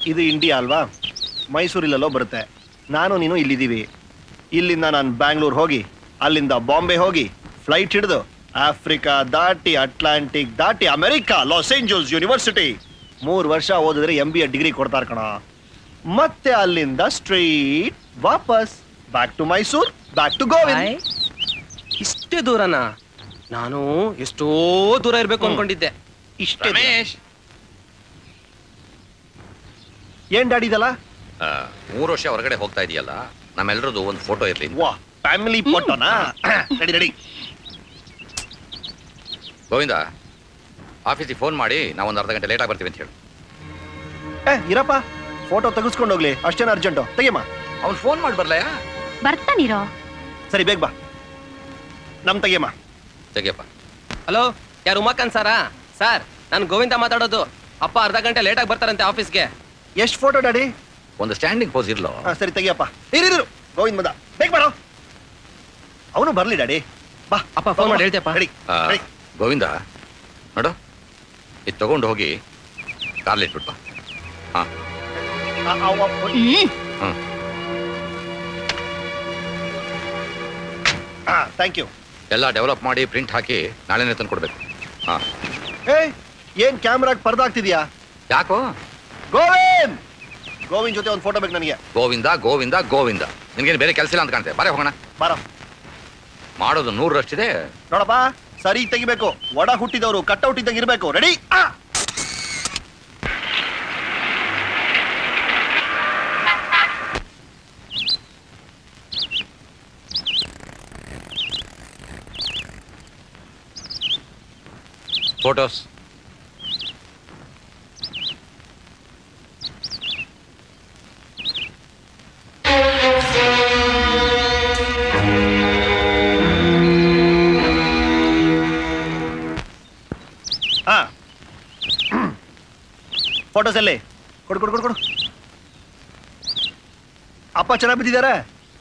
ಇದು ಇಂಡಿಯಾ ಅಲ್ವಾ ಮೈಸೂರಿಲ್ಲೋ ಬರುತ್ತೆ ನಾನು ನೀನು ಇಲ್ಲಿದ್ದೀವಿ ಇಲ್ಲಿಂದ ನಾನು ಬ್ಯಾಂಗ್ಳೂರ್ ಹೋಗಿ ಅಲ್ಲಿಂದ ಬಾಂಬೆ ಹೋಗಿ ಫ್ಲೈಟ್ ಹಿಡಿದು ಆಫ್ರಿಕಾ ದಾಟಿ ಅಟ್ಲಾಂಟಿಕ್ ದಾಟಿ ಅಮೆರಿಕಾ ಲಾಸ್ ಏಂಜಲ್ಸ್ ಯೂನಿವರ್ಸಿಟಿ ಮೂರು ವರ್ಷ ಓದಿದ್ರೆ ಎಂ ಬಿ ಎ ಡಿಗ್ರಿ ಕೊಡ್ತಾರೆ ಕಣ ಮತ್ತೆ ಅಲ್ಲಿಂದ ಸ್ಟ್ರೈಟ್ ವಾಪಸ್ back to Mysore back to Govind ಇಷ್ಟೇ ದೂರನಾ ನಾನು ಎಷ್ಟೋ ದೂರ ಇರ್ಬೇಕು ಅನ್ಕೊಂಡಿದ್ದೆ ಇಷ್ಟೇ ರಮೇಶ್ ಏನ್ ಡ್ಯಾಡಿ ಇದಲ್ಲ ಆ, ಮೂರು ವರ್ಷ ಹೊರಗಡೆ ಹೋಗ್ತಾ ಇದೆಯಲ್ಲ ನಮ್ಮೆಲ್ಲರದು ಒಂದು ಫೋಟೋ ಇರ್ಲಿ ವಾ ಫ್ಯಾಮಿಲಿ ಫೋಟೋನಾ ರೆಡಿ ರೆಡಿ ಗೋವಿಂದ ಆಫೀಸಿಗೆ ಫೋನ್ ಮಾಡಿ ನಾವು ಒಂದು ಅರ್ಧ ಗಂಟೆ ಲೇಟ್ ಆಗಿ ಬರ್ತೀವಿ ಅಂತ ಹೇಳು ಏ ಇರಪ್ಪ ಫೋಟೋ ತೆಗೆಸ್ಕೊಂಡು ಹೋಗ್ಲಿ ಅಷ್ಟೇನ ಅರ್ಜೆಂಟು ತೆಗಿಯಮ್ಮ ಅವ್ನು ಫೋನ್ ಮಾಡಿ ಬರ್ಲಯ್ಯ ಬರ್ತಾನಿರೋ ಸರಿ ಬೇಗ ಬಾ ನಮ್ ತೆಗಿಯಮ್ಮ ತೆಗಿಯಪ್ಪ ಹಲೋ ಯಾರು ಉಮಾಕಾಂತ್ ಸಾರಾ ಸರ್ ನಾನು ಗೋವಿಂದ ಮಾತಾಡೋದು ಅಪ್ಪ ಅರ್ಧ ಗಂಟೆ ಲೇಟಾಗಿ ಬರ್ತಾರಂತೆ ಆಫೀಸ್ಗೆ ಎಷ್ಟು ಫೋಟೋ ಡ್ಯಾಡಿ ಒಂದು ಸ್ಟ್ಯಾಂಡಿಂಗ್ ಪೋಸ್ ಇರ್ಲೋ ಹಾ ಸರಿ ತೆಗಿಯಪ್ಪ ಇರಿರು ಗೋವಿಂದ್ ಬಂದ ಬೇಗ ಬಾರೋ ಅವನು ಬರ್ಲಿ ಡ್ಯಾಡಿ ಬಾ ಅಪ್ಪ ಫೋನ್ ಮಾಡಿ ಹೇಳ್ತೀಯಪ್ಪ ರೆಡಿ ಆ, ಗೋವಿಂದ ನೋಡು ಇದು ತಗೊಂಡು ಹೋಗಿ ಕಾರ್ಲಿ ಇಟ್ಬಿಟ್ಟು ಬಾ ಹಾಂ ಹ್ಮ್ ಹ್ಮ್ ಹಾ ಥ್ಯಾಂಕ್ ಯು ಎಲ್ಲ ಡೆವಲಪ್ ಮಾಡಿ ಪ್ರಿಂಟ್ ಹಾಕಿ ನಾಳೆನೇ ತಂದು ಕೊಡ್ಬೇಕು ಹಾಂ ಏ ಏನ್ ಕ್ಯಾಮ್ರಾಗ್ ಪರ್ದಾಗ್ತಿದ್ಯಾ ಯಾಕೋ ಗೋವಿಂದ್ ಗೋವಿಂದ್ ಜೊತೆ ಒಂದು ಫೋಟೋ ಬೇಕು ನನಗೆ ಗೋವಿಂದ ಗೋವಿಂದ ಗೋವಿಂದ ನಿನ್ಗೇನು ಬೇರೆ ಕೆಲಸ ಇಲ್ಲ ಅಂತ ಕಾಣ್ತೆ ಬಾರೆ ಹೋಗೋಣ ಬಾರೋ ಮಾಡೋದು ನೂರರಷ್ಟಿದೆ ನೋಡಪ್ಪ ಸರಿ ತೆಗಿಬೇಕು ಒಡ ಹುಟ್ಟಿದವರು ಕಟ್ಔಟ್ ಇದ್ದಂಗೆ ಇರಬೇಕು ರೆಡಿ ಫೋಟೋಸ್ ಹಾ ಫೋಟೋಸ್ ಎಲ್ಲಿ ಕೊಡು ಕೊಡು ಕೊಡು ಕೊಡು ಅಪ್ಪ ಚೆನ್ನಾಗಿ ಬಿದ್ದಿದ್ದಾರೆ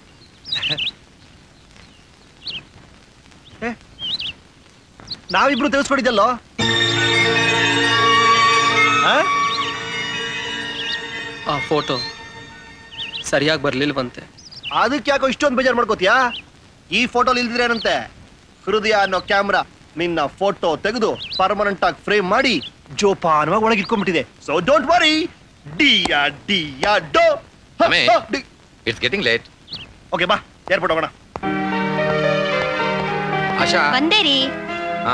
ಏ, ನಾವಿಬ್ರು ತೆಗೆಸ್ಕೊಂಡಿದ್ದಲ್ಲೋ ಹಾ ಆ ಫೋಟೋ ಸರಿಯಾಗಿ ಬರ್ಲಿಲ್ವಂತೆ ಅದಕ್ಕೆ ಯಾಕೋ ಇಷ್ಟೊಂದು ಬೇಜಾರು ಮಾಡ್ಕೋತೀಯಾ ಈ ಫೋಟೋಲಿ ಇಲ್ದಿದ್ರೆ ಏನಂತೆ ಹೃದಯ ಅನ್ನೋ ಕ್ಯಾಮ್ರಾ ನಿನ್ನ ಫೋಟೋ ತೆಗೆದು ಪರ್ಮನೆಂಟ್ ಆಗಿ ಫ್ರೇಮ್ ಮಾಡಿ ಜೋಪಾನವಾಗಿ ಒಳಗೆ ಇಟ್ಕೊಂಡ್ಬಿಟ್ಟಿದೆ ಸೊ ಡೋಂಟ್ ವರಿ ಡಿಯಾ ಡಿಯಾ ಡೋ Ramesh. It's getting late okay ಬಾ ಏರ್ಪೋರ್ಟ್ ಹೋಗೋಣ ಆಶಾ ಬಂದೇ ರೀ ಹಾ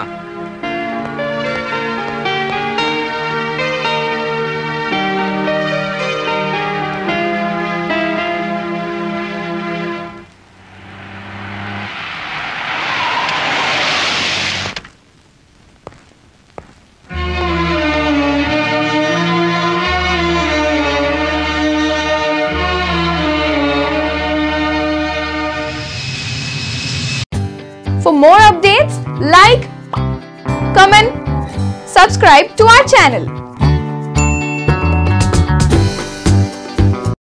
For more updates, like, comment, subscribe to our channel.